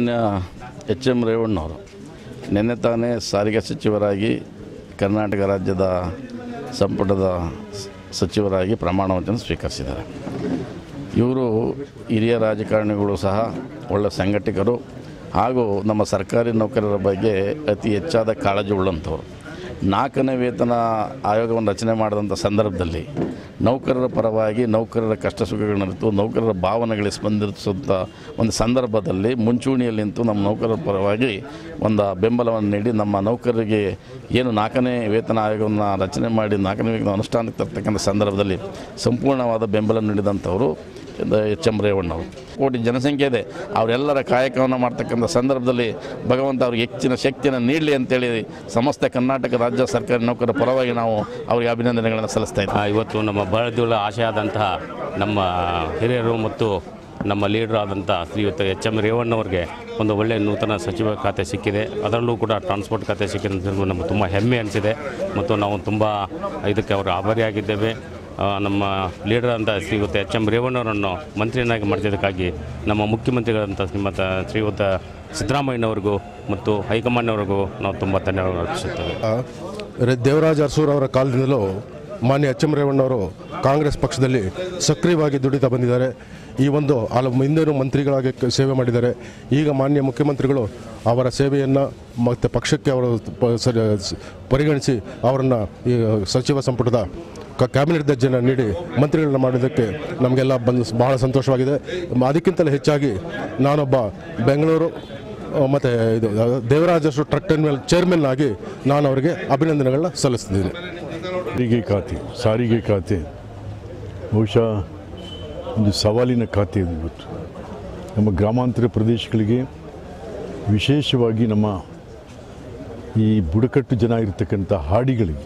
ಮಾನ್ಯ H M ರೇವಣ್ಣವರು ನಿನ್ನೆ ತಾನೇ ಸಾರಿಗೆ ಸಚಿವರಾಗಿ ಕರ್ನಾಟಕ ರಾಜ್ಯದ ಸಂಪುಟದ ಸ- ಸಚಿವರಾಗಿ ಪ್ರಮಾಣ ವಚನ ಸ್ವೀಕರಿಸಿದ್ದಾರೆ ಇವರು ಹಿರಿಯ ರಾಜಕಾರಣಿಗಳು ಸಹ ಒಳ್ಳೆಯ ಸಂಘಟಕರು ಹಾಗೂ ನಮ್ಮ ಸರ್ಕಾರಿ ನೌಕರರ ಬಗ್ಗೆ ಅತಿ ಹೆಚ್ಚಾದ ಕಾಳಜಿ ಉಳ್ಳಂಥವ್ರು ನಾಲ್ಕನೇ ವೇತನ ಆಯೋಗವನ್ನು ರಚನೆ ಮಾಡಿದಂಥ ಸಂದರ್ಭದಲ್ಲಿ ನೌಕರರ ಪರವಾಗಿ ನೌಕರರ ಕಷ್ಟ ಸುಖಗಳನ್ನರಿತು ನೌಕರರ ಭಾವನೆಗಳಿಗೆ ಸ್ಪಂದಿಸುವಂಥ ಒಂದು ಸಂದರ್ಭದಲ್ಲಿ ಮುಂಚೂಣಿಯಲ್ಲಿ ನಿಂತು ನಮ್ಮ ನೌಕರರ ಪರವಾಗಿ ಒಂದು ಬೆಂಬಲವನ್ನು ನೀಡಿ ನಮ್ಮ ನೌಕರರಿಗೆ ಏನು ನಾಲ್ಕನೇ ವೇತನ ಆಯೋಗವನ್ನು ರಚನೆ ಮಾಡಿ ನಾಲ್ಕನೇ ವೇತನ ಅನುಷ್ಠಾನಕ್ಕೆ ತರ್ತಕ್ಕಂಥ ಸಂದರ್ಭದಲ್ಲಿ ಸಂಪೂರ್ಣವಾದ ಬೆಂಬಲ ನೀಡಿದಂಥವರು ಎಚ್ ಎಂ ರೇವಣ್ಣವರು ಕೋಟಿ ಜನಸಂಖ್ಯೆ ಇದೆ ಅವರೆಲ್ಲರ ಕಾಯಕವನ್ನು ಮಾಡ್ತಕ್ಕಂಥ ಸಂದರ್ಭದಲ್ಲಿ ಭಗವಂತ ಅವ್ರಿಗೆ ಹೆಚ್ಚಿನ ಶಕ್ತಿಯನ್ನು ನೀಡಲಿ ಅಂತೇಳಿ ಸಮಸ್ತ ಕರ್ನಾಟಕ ರಾಜ್ಯ ಸರ್ಕಾರಿ ನೌಕರರ ಪರವಾಗಿ ನಾವು ಅವರಿಗೆ ಅಭಿನಂದನೆಗಳನ್ನು ಸಲ್ಲಿಸ್ತಾ ಇದ್ದೀವಿ ಆ, ಇವತ್ತು ನಮ್ಮ ಬಹಳ ಆಶೆ ಆದಂತಹ ನಮ್ಮ ಹಿರಿಯರು ಮತ್ತು ನಮ್ಮ ಲೀಡರ್ ಆದಂಥ ಶ್ರೀಯುತ ಎಚ್ ಎಂ ರೇವಣ್ಣವ್ರಿಗೆ ಒಂದು ಒಳ್ಳೆಯ ನೂತನ ಸಚಿವ ಖಾತೆ ಸಿಕ್ಕಿದೆ ಅದರಲ್ಲೂ ಕೂಡ ಟ್ರಾನ್ಸ್ಪೋರ್ಟ್ ಖಾತೆ ಸಿಕ್ಕಿದೆ ಅಂತ ಹೇಳಿ ನಮಗೆ ತುಂಬ ಹೆಮ್ಮೆ ಅನಿಸಿದೆ ಮತ್ತು ನಾವು ತುಂಬ ಇದಕ್ಕೆ ಅವರು ಆಭಾರಿಯಾಗಿದ್ದೇವೆ ಆ, ನಮ್ಮ ಲೀಡರ್ ಅಂತ ಶ್ರೀಯುತ ಎಚ್ ಎಂ ರೇವಣ್ಣವರನ್ನು ಮಂತ್ರಿಯನ್ನಾಗಿ ಮಾಡಿದ್ದಕ್ಕಾಗಿ ನಮ್ಮ ಮುಖ್ಯಮಂತ್ರಿಗಳಂತ ಶ್ರೀಮಂತ ಶ್ರೀಯುತ ಸಿದ್ದರಾಮಯ್ಯನವ್ರಿಗೂ ಮತ್ತು ಹೈಕಮಾಂಡ್ನವ್ರಿಗೂ ನಾವು ತುಂಬ ಧನ್ಯವಾದ ಅರ್ಪಿಸುತ್ತೇವೆ ರೆ- ದೇವರಾಜ ಅರಸೂರ್ ಅವರ ಕಾಲದಿಂದಲೂ ಮಾನ್ಯ ಎಚ್ ಎಂ ರೇವಣ್ಣವರು ಕಾಂಗ್ರೆಸ್ ಪಕ್ಷದಲ್ಲಿ ಸಕ್ರಿಯವಾಗಿ ದುಡಿತಾ ಬಂದಿದ್ದಾರೆ ಈ ಒಂದು ಹಲವು ಹಿಂದೇನು ಮಂತ್ರಿಗಳಾಗಿ ಕ- ಸೇವೆ ಮಾಡಿದ್ದಾರೆ ಈಗ ಮಾನ್ಯ ಮುಖ್ಯಮಂತ್ರಿಗಳು ಅವರ ಸೇವೆಯನ್ನು ಮತ್ತು ಪಕ್ಷಕ್ಕೆ ಅವರು ಪ- ಸರಿ- ಸ್- ಪರಿಗಣಿಸಿ ಅವರನ್ನು ಈ ಸಚಿವ ಸಂಪುಟದ ಕ- ಕ್ಯಾಬಿನೆಟ್ ದರ್ಜೆನ ನೀಡಿ ಮಂತ್ರಿಗಳನ್ನ ಮಾಡಿದ್ದಕ್ಕೆ ನಮಗೆಲ್ಲ ಬಂದು ಸ್- ಬಹಳ ಸಂತೋಷವಾಗಿದೆ ಮ- ಅದಕ್ಕಿಂತಲೂ ಹೆಚ್ಚಾಗಿ ನಾನೊಬ್ಬ ಬೆಂಗಳೂರು ಮತ್ತು ಇದು Devaraj Urs truck terminal chairman ಆಗಿ ನಾನು ಅವರಿಗೆ ಅಭಿನಂದನೆಗಳನ್ನ ಸಲ್ಲಿಸ್ತಿದ್ದೀನಿ ಸಾರಿಗೆ ಖಾತೆ ಸಾರಿಗೆ ಖಾತೆ ಬಹುಶಃ ಒಂದು ಸವಾಲಿನ ಖಾತೆ ಇದು ಇವತ್ತು ನಮ್ಮ ಗ್ರಾಮಾಂತರ ಪ್ರದೇಶಗಳಿಗೆ ವಿಶೇಷವಾಗಿ ನಮ್ಮ ಈ ಬುಡಕಟ್ಟು ಜನ ಇರತಕ್ಕಂಥ ಹಾಡಿಗಳಿಗೆ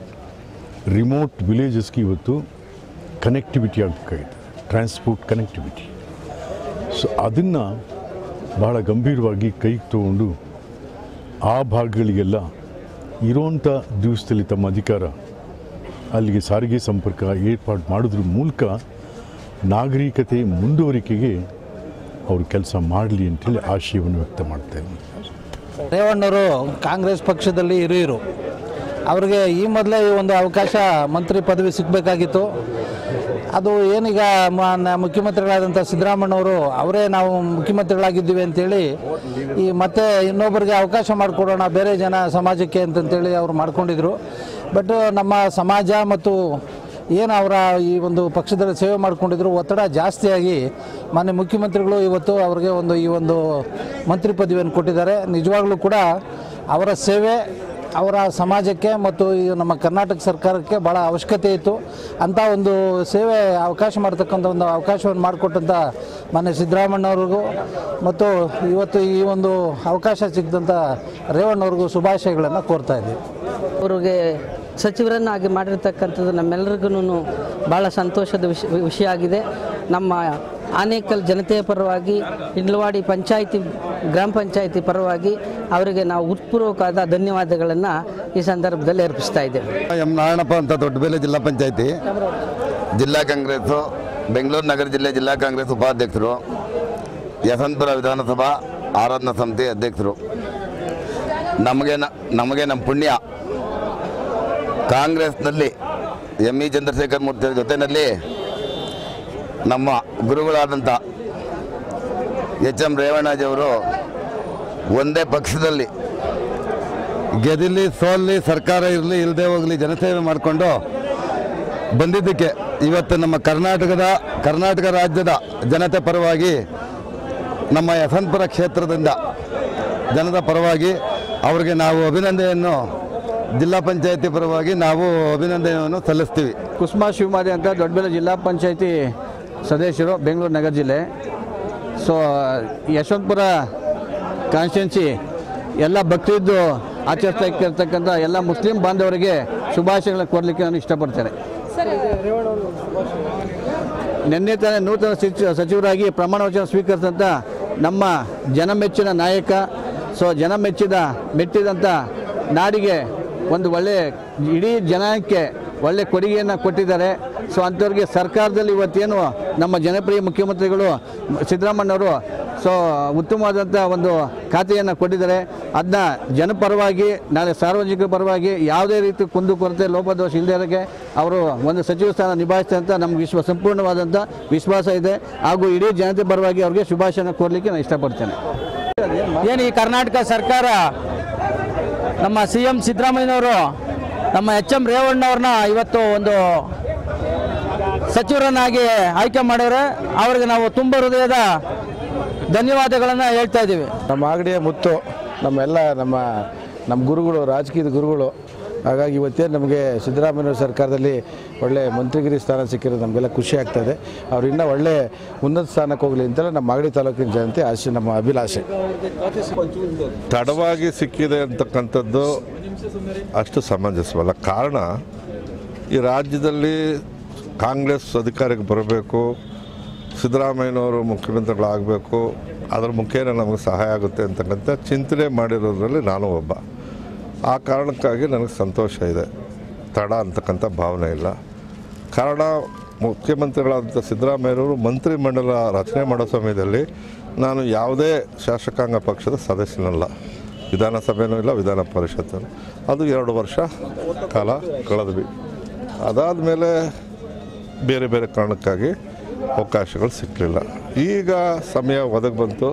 ರಿಮೋಟ್ ವಿಲೇಜಸ್ಗೆ ಇವತ್ತು ಕನೆಕ್ಟಿವಿಟಿ ಆಗಬೇಕಾಗಿದೆ ಟ್ರಾನ್ಸ್ಪೋರ್ಟ್ ಕನೆಕ್ಟಿವಿಟಿ ಸೊ ಅದನ್ನು ಬಹಳ ಗಂಭೀರವಾಗಿ ಕೈಗೆ ತಗೊಂಡು ಆ ಭಾಗಗಳಿಗೆಲ್ಲ ಇರೋಂಥ ದಿವಸದಲ್ಲಿ ತಮ್ಮ ಅಧಿಕಾರ ಅಲ್ಲಿಗೆ ಸಾರಿಗೆ ಸಂಪರ್ಕ ಏರ್ಪಾಡು ಮಾಡೋದ್ರ ಮೂಲಕ ನಾಗರಿಕತೆ ಮುಂದುವರಿಕೆಗೆ ಅವರು ಕೆಲಸ ಮಾಡಲಿ ಅಂತೇಳಿ ಆಶಯವನ್ನು ವ್ಯಕ್ತ ಮಾಡ್ತಾ ಇದ್ದೀನಿ ರೇವಣ್ಣವರು ಕಾಂಗ್ರೆಸ್ ಪಕ್ಷದಲ್ಲಿ ಹಿರಿಯರು ಅವ್ರಿಗೆ ಈ ಮೊದಲೇ ಈ ಒಂದು ಅವಕಾಶ ಮಂತ್ರಿ ಪದವಿ ಸಿಗಬೇಕಾಗಿತ್ತು ಅದು ಏನೀಗ ಮಾನ್ಯ ಮುಖ್ಯಮಂತ್ರಿಗಳಾದಂಥ ಸಿದ್ದರಾಮಣ್ಣವರು ಅವರೇ ನಾವು ಮುಖ್ಯಮಂತ್ರಿಗಳಾಗಿದ್ದೀವಿ ಅಂತೇಳಿ ಈ ಮತ್ತೆ ಇನ್ನೊಬ್ಬರಿಗೆ ಅವಕಾಶ ಮಾಡಿಕೊಡೋಣ ಬೇರೆ ಜನ ಸಮಾಜಕ್ಕೆ ಅಂತಂತೇಳಿ ಅವರು ಮಾಡ್ಕೊಂಡಿದ್ರು ಬಟ್ ನಮ್ಮ ಸಮಾಜ ಮತ್ತು ಏನು ಅವರ ಈ ಒಂದು ಪಕ್ಷದಲ್ಲಿ ಸೇವೆ ಮಾಡಿಕೊಂಡಿದ್ರು ಒತ್ತಡ ಜಾಸ್ತಿಯಾಗಿ ಮಾನ್ಯ ಮುಖ್ಯಮಂತ್ರಿಗಳು ಇವತ್ತು ಅವರಿಗೆ ಒಂದು ಈ ಒಂದು ಮಂತ್ರಿ ಪದವಿಯನ್ನು ಕೊಟ್ಟಿದ್ದಾರೆ ನಿಜವಾಗ್ಲೂ ಕೂಡ ಅವರ ಸೇವೆ ಅವರ ಸಮಾಜಕ್ಕೆ ಮತ್ತು ಈ ನಮ್ಮ ಕರ್ನಾಟಕ ಸರ್ಕಾರಕ್ಕೆ ಭಾಳ ಅವಶ್ಯಕತೆ ಇತ್ತು ಅಂಥ ಒಂದು ಸೇವೆ ಅವಕಾಶ ಮಾಡ್ತಕ್ಕಂಥ ಒಂದು ಅವಕಾಶವನ್ನು ಮಾಡಿಕೊಟ್ಟಂಥ ಮಾನ್ಯ ಸಿದ್ದರಾಮಣ್ಣವ್ರಿಗೂ ಮತ್ತು ಇವತ್ತು ಈ ಒಂದು ಅವಕಾಶ ಸಿಕ್ಕಿದಂಥ ರೇವಣ್ಣವ್ರಿಗೂ ಶುಭಾಶಯಗಳನ್ನು ಕೋರ್ತಾ ಇದ್ದೀವಿ ಅವ್ರಿಗೆ ಸಚಿವರನ್ನಾಗಿ ಮಾಡಿರ್ತಕ್ಕಂಥದ್ದು ನಮ್ಮೆಲ್ಲರಿಗೂ ಭಾಳ ಸಂತೋಷದ ವಿಷ ವಿಷಯ ಆಗಿದೆ ನಮ್ಮ ಆನೇಕಲ್ ಜನತೆಯ ಪರವಾಗಿ ಇಂಡ್ಲವಾಡಿ ಪಂಚಾಯಿತಿ ಗ್ರಾಮ ಪಂಚಾಯಿತಿ ಪರವಾಗಿ ಅವರಿಗೆ ನಾವು ಹೃತ್ಪೂರ್ವಕವಾದ ಧನ್ಯವಾದಗಳನ್ನು ಈ ಸಂದರ್ಭದಲ್ಲಿ ಅರ್ಪಿಸ್ತಾ ಇದ್ದೇವೆ ಎಂ ನಾರಾಯಣಪ್ಪ ಅಂತ ದೊಡ್ಡಬೇಲೆ ಜಿಲ್ಲಾ ಪಂಚಾಯತಿ ಜಿಲ್ಲಾ ಕಾಂಗ್ರೆಸ್ಸು ಬೆಂಗಳೂರು ನಗರ ಜಿಲ್ಲೆ ಜಿಲ್ಲಾ ಕಾಂಗ್ರೆಸ್ ಉಪಾಧ್ಯಕ್ಷರು ಯಶವಂತಪುರ ವಿಧಾನಸಭಾ ಆರಾಧನಾ ಸಮಿತಿ ಅಧ್ಯಕ್ಷರು ನಮಗೆ ನ- ನಮಗೆ ನಮ್ಮ ಪುಣ್ಯ ಕಾಂಗ್ರೆಸ್ನಲ್ಲಿ ಎಂ ಇ ಚಂದ್ರಶೇಖರ್ ಮೂರ್ತಿ ಜೊತೆಯಲ್ಲಿ ನಮ್ಮ ಗುರುಗಳಾದಂಥ ಎಚ್ ಎಂ ರೇವಣ್ಣಜಿಯವರು ಒಂದೇ ಪಕ್ಷದಲ್ಲಿ ಗೆದಿಲಿ ಸೋಲ್ಲಿ ಸರ್ಕಾರ ಇರಲಿ ಇಲ್ಲದೆ ಹೋಗಲಿ ಜನಸೇವೆ ಮಾಡಿಕೊಂಡು ಬಂದಿದ್ದಕ್ಕೆ ಇವತ್ತು ನಮ್ಮ ಕರ್ನಾಟಕದ ಕರ್ನಾಟಕ ರಾಜ್ಯದ ಜನತೆ ಪರವಾಗಿ ನಮ್ಮ ಯಶವಂತಪುರ ಕ್ಷೇತ್ರದಿಂದ ಜನದ ಪರವಾಗಿ ಅವರಿಗೆ ನಾವು ಅಭಿನಂದನೆಯನ್ನು ಜಿಲ್ಲಾ ಪಂಚಾಯತಿ ಪರವಾಗಿ ನಾವು ಅಭಿನಂದನೆಯನ್ನು ಸಲ್ಲಿಸ್ತೀವಿ ಕುಸುಮಾ ಶಿವಮಾರಿ ಅಂತ ದೊಡ್ಡಬೆಲೆ ಜಿಲ್ಲಾ ಪಂಚಾಯತಿ ಸದಸ್ಯರು ಬೆಂಗಳೂರು ನಗರ ಜಿಲ್ಲೆ ಸೊ ಯಶವಂತಪುರ ಕಾನ್ಸ್ಟಿಟ್ಯೂನ್ಸಿ ಎಲ್ಲ ಬಕ್ರೀದ್ದು ಆಚರಿಸ್ತಾ ಇರ್ತಕ್ಕಂಥ ಎಲ್ಲ ಮುಸ್ಲಿಂ ಬಾಂಧವರಿಗೆ ಶುಭಾಶಯಗಳನ್ನು ಕೊಡಲಿಕ್ಕೆ ನಾನು ಇಷ್ಟಪಡ್ತೇನೆ ನಿನ್ನೆ ತಾನೇ ನೂತನ ಸಚಿವ ಸಚಿವರಾಗಿ ಪ್ರಮಾಣ ವಚನ ಸ್ವೀಕರಿಸಿದಂಥ ನಮ್ಮ ಜನಮೆಚ್ಚಿನ ನಾಯಕ ಸೊ ಜನ ಮೆಚ್ಚಿದ ಮೆಟ್ಟಿದಂಥ ನಾಡಿಗೆ ಒಂದು ಒಳ್ಳೆ ಇಡೀ ಜನಾಂಗಕ್ಕೆ ಒಳ್ಳೆ ಕೊಡುಗೆಯನ್ನು ಕೊಟ್ಟಿದ್ದಾರೆ ಸೊ ಅಂಥವ್ರಿಗೆ ಸರ್ಕಾರದಲ್ಲಿ ಇವತ್ತೇನು ನಮ್ಮ ಜನಪ್ರಿಯ ಮುಖ್ಯಮಂತ್ರಿಗಳು ಸಿದ್ದರಾಮಣ್ಣವರು ಸೊ ಉತ್ತಮವಾದಂಥ ಒಂದು ಖಾತೆಯನ್ನು ಕೊಟ್ಟಿದ್ದಾರೆ ಅದನ್ನ ಜನಪರವಾಗಿ ನಾಳೆ ಸಾರ್ವಜನಿಕರ ಪರವಾಗಿ ಯಾವುದೇ ರೀತಿ ಕುಂದುಕೊರತೆ ಲೋಪದೋಷ ಇಲ್ಲದೆ ಇರೋಕ್ಕೆ ಅವರು ಒಂದು ಸಚಿವ ಸ್ಥಾನ ನಿಭಾಯಿಸ್ತಾರೆ ಅಂತ ನಮ್ಗೆ ವಿಶ್ವ ಸಂಪೂರ್ಣವಾದಂಥ ವಿಶ್ವಾಸ ಇದೆ ಹಾಗೂ ಇಡೀ ಜನತೆ ಪರವಾಗಿ ಅವ್ರಿಗೆ ಶುಭಾಶಯನ ಕೋರಲಿಕ್ಕೆ ನಾನು ಇಷ್ಟಪಡ್ತೇನೆ ಏನು ಈ ಕರ್ನಾಟಕ ಸರ್ಕಾರ ನಮ್ಮ ಸಿ ಎಂ ಸಿದ್ದರಾಮಯ್ಯನವರು ನಮ್ಮ ಎಚ್ ಎಂ ರೇವಣ್ಣವ್ರನ್ನ ಇವತ್ತು ಒಂದು ಸಚಿವರನ್ನಾಗಿ ಆಯ್ಕೆ ಮಾಡಿದ್ರೆ ಅವ್ರಿಗೆ ನಾವು ತುಂಬ ಹೃದಯದ ಧನ್ಯವಾದಗಳನ್ನು ಹೇಳ್ತಾ ಇದ್ದೀವಿ ನಮ್ಮ ಆಗಡಿಯ ಮುತ್ತು ನಮ್ಮೆಲ್ಲ ನಮ್ಮ ನಮ್ಮ ಗುರುಗಳು ರಾಜಕೀಯದ ಗುರುಗಳು ಹಾಗಾಗಿ ಇವತ್ತೇ ನಮಗೆ ಸಿದ್ದರಾಮಯ್ಯ ಸರ್ಕಾರದಲ್ಲಿ ಒಳ್ಳೆ ಮಂತ್ರಿಗಿರಿ ಸ್ಥಾನ ಸಿಕ್ಕಿರೋದು ನಮಗೆಲ್ಲ ಖುಷಿ ಆಗ್ತಾ ಇದೆ ಅವ್ರು ಇನ್ನೂ ಒಳ್ಳೆ ಉನ್ನತ ಸ್ಥಾನಕ್ಕೆ ಹೋಗಲಿ ಅಂತೇಳಿ ನಮ್ಮ ಮಾಗಡಿ ತಾಲೂಕಿನ ಜನತೆ ಆಸೆ ನಮ್ಮ ಅಭಿಲಾಷೆ ತಡವಾಗಿ ಸಿಕ್ಕಿದೆ ಅಂತಕ್ಕಂಥದ್ದು ಅಷ್ಟು ಸಮಂಜಸವಲ್ಲ ಕಾರಣ ಈ ರಾಜ್ಯದಲ್ಲಿ ಕಾಂಗ್ರೆಸ್ ಅಧಿಕಾರಕ್ಕೆ ಬರಬೇಕು ಸಿದ್ದರಾಮಯ್ಯನವರು ಮುಖ್ಯಮಂತ್ರಿಗಳಾಗಬೇಕು ಅದರ ಮುಖೇನ ನಮಗೆ ಸಹಾಯ ಆಗುತ್ತೆ ಅಂತಕ್ಕಂಥ ಚಿಂತನೆ ಮಾಡಿರೋದ್ರಲ್ಲಿ ನಾನು ಒಬ್ಬ ಆ ಕಾರಣಕ್ಕಾಗಿ ನನಗೆ ಸಂತೋಷ ಇದೆ ತಡ ಅಂತಕ್ಕಂಥ ಭಾವನೆ ಇಲ್ಲ ಕಾರಣ ಮುಖ್ಯಮಂತ್ರಿಗಳಾದಂಥ ಸಿದ್ದರಾಮಯ್ಯನವರು ಮಂತ್ರಿಮಂಡಲ ರಚನೆ ಮಾಡೋ ಸಮಯದಲ್ಲಿ ನಾನು ಯಾವುದೇ ಶಾಸಕಾಂಗ ಪಕ್ಷದ ಸದಸ್ಯನಲ್ಲ ವಿಧಾನಸಭೆನೂ ಇಲ್ಲ ವಿಧಾನ ಪರಿಷತ್ತು ಅದು ಎರಡು ವರ್ಷ ಕಾಲ ಕಳೆದ್ವಿ ಅದಾದಮೇಲೆ ಬೇರೆ ಬೇರೆ ಕಾರಣಕ್ಕಾಗಿ ಅವಕಾಶಗಳು ಸಿಕ್ಕಲಿಲ್ಲ ಈಗ ಸಮಯ ಒದಗಿ ಬಂತು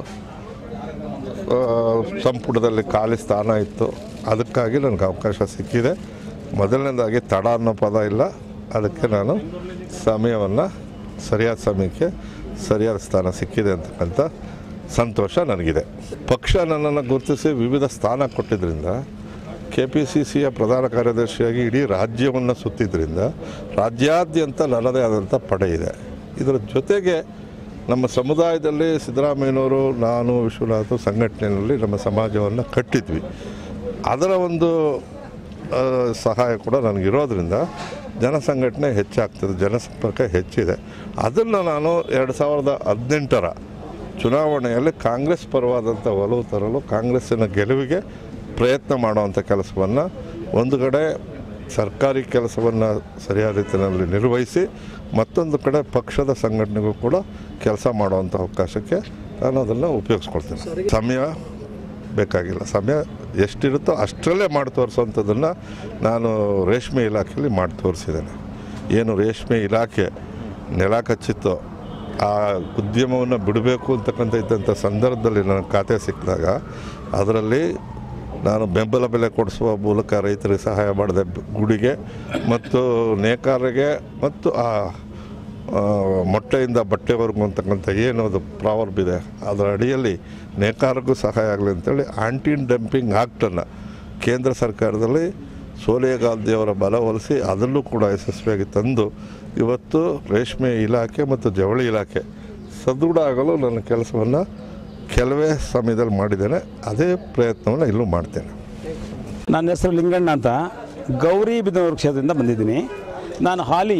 ಆ, ಸಂಪುಟದಲ್ಲಿ ಖಾಲಿ ಸ್ಥಾನ ಇತ್ತು ಅದಕ್ಕಾಗಿ ನನಗೆ ಅವಕಾಶ ಸಿಕ್ಕಿದೆ ಮೊದಲನೇದಾಗಿ ತಡ ಅನ್ನೋ ಪದ ಇಲ್ಲ ಅದಕ್ಕೆ ನಾನು ಸಮಯವನ್ನು ಸರಿಯಾದ ಸಮಯಕ್ಕೆ ಸರಿಯಾದ ಸ್ಥಾನ ಸಿಕ್ಕಿದೆ ಅಂತಕ್ಕಂಥ ಸಂತೋಷ ನನಗಿದೆ ಪಕ್ಷ ನನ್ನನ್ನು ಗುರುತಿಸಿ ವಿವಿಧ ಸ್ಥಾನ ಕೊಟ್ಟಿದ್ದರಿಂದ ಕೆ ಪಿ ಸಿ ಸಿಯ ಪ್ರಧಾನ ಕಾರ್ಯದರ್ಶಿಯಾಗಿ ಇಡೀ ರಾಜ್ಯವನ್ನು ಸುತ್ತಿದ್ದರಿಂದ ರಾಜ್ಯಾದ್ಯಂತ ನನ್ನದೇ ಆದಂಥ ಪಡೆ ಇದೆ ಇದರ ಜೊತೆಗೆ ನಮ್ಮ ಸಮುದಾಯದಲ್ಲಿ ಸಿದ್ದರಾಮಯ್ಯನವರು ನಾನು ವಿಶ್ವನಾಥ್ ಸಂಘಟನೆಯಲ್ಲಿ ನಮ್ಮ ಸಮಾಜವನ್ನು ಕಟ್ಟಿದ್ವಿ ಅದರ ಒಂದು ಆ, ಸಹಾಯ ಕೂಡ ನನಗಿರೋದ್ರಿಂದ ಜನಸಂಘಟನೆ ಹೆಚ್ಚಾಗ್ತದೆ ಜನಸಂಪರ್ಕ ಹೆಚ್ಚಿದೆ ಅದನ್ನು ನಾನು ಎರಡು ಸಾವಿರದ ಹದಿನೆಂಟರ ಚುನಾವಣೆಯಲ್ಲಿ ಕಾಂಗ್ರೆಸ್ ಪರವಾದಂಥ ಒಲವು ತರಲು ಕಾಂಗ್ರೆಸ್ಸಿನ ಗೆಲುವಿಗೆ ಪ್ರಯತ್ನ ಮಾಡುವಂಥ ಕೆಲಸವನ್ನು ಒಂದು ಕಡೆ ಸರ್ಕಾರಿ ಕೆಲಸವನ್ನು ಸರಿಯಾದ ರೀತಿಯಲ್ಲಿ ನಿರ್ವಹಿಸಿ ಮತ್ತೊಂದು ಕಡೆ ಪಕ್ಷದ ಸಂಘಟನೆಗೂ ಕೂಡ ಕೆಲಸ ಮಾಡುವಂಥ ಅವಕಾಶಕ್ಕೆ ನಾನು ಅದನ್ನು ಉಪಯೋಗಿಸ್ಕೊಳ್ತೇನೆ ಸಮಯ ಬೇಕಾಗಿಲ್ಲ ಸಮಯ ಎಷ್ಟಿರುತ್ತೋ ಅಷ್ಟರಲ್ಲೇ ಮಾಡಿ ತೋರಿಸೋವಂಥದ್ದನ್ನು ನಾನು ರೇಷ್ಮೆ ಇಲಾಖೆಯಲ್ಲಿ ಮಾಡಿ ತೋರಿಸಿದ್ದೇನೆ ಏನು ರೇಷ್ಮೆ ಇಲಾಖೆ ನೆಲ ಕಚ್ಚಿತ್ತೋ ಆ ಉದ್ಯಮವನ್ನು ಬಿಡಬೇಕು ಅಂತಕ್ಕಂಥ ಇದ್ದಂಥ ಸಂದರ್ಭದಲ್ಲಿ ನನಗೆ ಖಾತೆ ಸಿಕ್ಕಿದಾಗ ಅದರಲ್ಲಿ ನಾನು ಬೆಂಬಲ ಬೆಲೆ ಕೊಡಿಸುವ ಮೂಲಕ ರೈತರಿಗೆ ಸಹಾಯ ಮಾಡಿದೆ ಗುಡಿಗೆ ಮತ್ತು ನೇಕಾರರಿಗೆ ಮತ್ತು ಆ ಆ, ಮೊಟ್ಟೆಯಿಂದ ಬಟ್ಟೆವರೆಗೂ ಅಂತಕ್ಕಂಥ ಏನು ಅದು ಪ್ರಾವರ್ಬ್ ಇದೆ ಅದರ ಅಡಿಯಲ್ಲಿ ನೇಕಾರಕ್ಕೂ ಸಹಾಯ ಆಗಲಿ ಅಂತೇಳಿ ಆಂಟಿ ಡಂಪಿಂಗ್ ಆ್ಯಕ್ಟನ್ನು ಕೇಂದ್ರ ಸರ್ಕಾರದಲ್ಲಿ ಸೋನಿಯಾ ಗಾಂಧಿಯವರ ಬಲವೊಲಿಸಿ ಅದರಲ್ಲೂ ಕೂಡ ಯಶಸ್ವಿಯಾಗಿ ತಂದು ಇವತ್ತು ರೇಷ್ಮೆ ಇಲಾಖೆ ಮತ್ತು ಜವಳಿ ಇಲಾಖೆ ಸದೃಢ ಆಗಲು ನನ್ನ ಕೆಲಸವನ್ನು ಕೆಲವೇ ಸಮಯದಲ್ಲಿ ಮಾಡಿದ್ದೇನೆ ಅದೇ ಪ್ರಯತ್ನವನ್ನು ಇಲ್ಲೂ ಮಾಡ್ತೇನೆ ನನ್ನ ಹೆಸರು ಲಿಂಗಣ್ಣ ಅಂತ ಗೌರಿ ಬಿದನೂರು ಕ್ಷೇತ್ರದಿಂದ ಬಂದಿದ್ದೀನಿ ನಾನು ಹಾಲಿ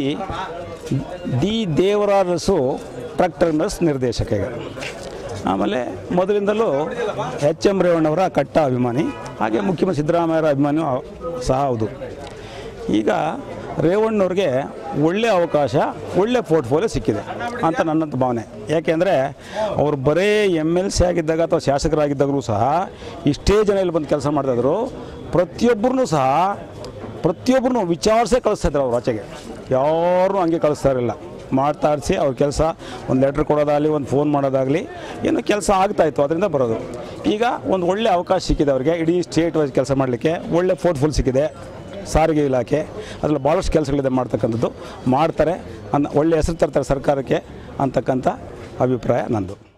ಡಿ ದೇವರಾರಸು ಟ್ರಕ್ ಟರ್ಮಿನಲ್ಸ್ ನಿರ್ದೇಶಕ ಈಗ ಆಮೇಲೆ ಮೊದಲಿಂದಲೂ ಎಚ್ ಎಂ ರೇವಣ್ಣವರ ಕಟ್ಟ ಅಭಿಮಾನಿ ಹಾಗೆ ಮುಖ್ಯಮಂತ್ರಿ ಸಿದ್ದರಾಮಯ್ಯರ ಅಭಿಮಾನಿಯೂ ಸಹ ಹೌದು ಈಗ ರೇವಣ್ಣವ್ರಿಗೆ ಒಳ್ಳೆಯ ಅವಕಾಶ ಒಳ್ಳೆ ಪೋರ್ಟ್ಫೋಲಿಯೋ ಸಿಕ್ಕಿದೆ ಅಂತ ನನ್ನಂತ ಭಾವನೆ ಯಾಕೆಂದರೆ ಅವರು ಬರೇ ಎಮ್ ಎಲ್ ಸಿ ಆಗಿದ್ದಾಗ ಅಥವಾ ಶಾಸಕರಾಗಿದ್ದಾಗಲೂ ಸಹ ಇಷ್ಟೇ ಜನ ಇಲ್ಲಿ ಬಂದು ಕೆಲಸ ಮಾಡ್ತಾಯಿದ್ರು ಪ್ರತಿಯೊಬ್ಬರೂ ಸಹ ಪ್ರತಿಯೊಬ್ಬರನ್ನು ವಿಚಾರಿಸೇ ಕಳಿಸ್ತಾಯಿದ್ರು ಅವ್ರು ಆಚೆಗೆ ಯಾರೂ ಹಂಗೆ ಕಳಿಸ್ತಾ ಇರಲಿಲ್ಲ ಮಾಡ್ತಾ ಇರಿಸಿ ಅವ್ರ ಕೆಲಸ ಒಂದು ಲೆಟ್ರ್ ಕೊಡೋದಾಗಲಿ ಒಂದು ಫೋನ್ ಮಾಡೋದಾಗಲಿ ಏನೋ ಕೆಲಸ ಆಗ್ತಾಯಿತ್ತು ಅದರಿಂದ ಬರೋದು ಈಗ ಒಂದು ಒಳ್ಳೆ ಅವಕಾಶ ಸಿಕ್ಕಿದೆ ಅವ್ರಿಗೆ ಇಡೀ ಸ್ಟೇಟ್ ವೈಸ್ ಕೆಲಸ ಮಾಡಲಿಕ್ಕೆ ಒಳ್ಳೆ ಪೋರ್ಟ್ಫೋಲ್ ಸಿಕ್ಕಿದೆ ಸಾರಿಗೆ ಇಲಾಖೆ ಅದರಲ್ಲಿ ಭಾಳಷ್ಟು ಕೆಲಸಗಳಿದೆ ಮಾಡ್ತಕ್ಕಂಥದ್ದು ಮಾಡ್ತಾರೆ ಅನ್ನ ಒಳ್ಳೆ ಹೆಸರು ತರ್ತಾರೆ ಸರ್ಕಾರಕ್ಕೆ ಅಂತಕ್ಕಂಥ ಅಭಿಪ್ರಾಯ ನಂದು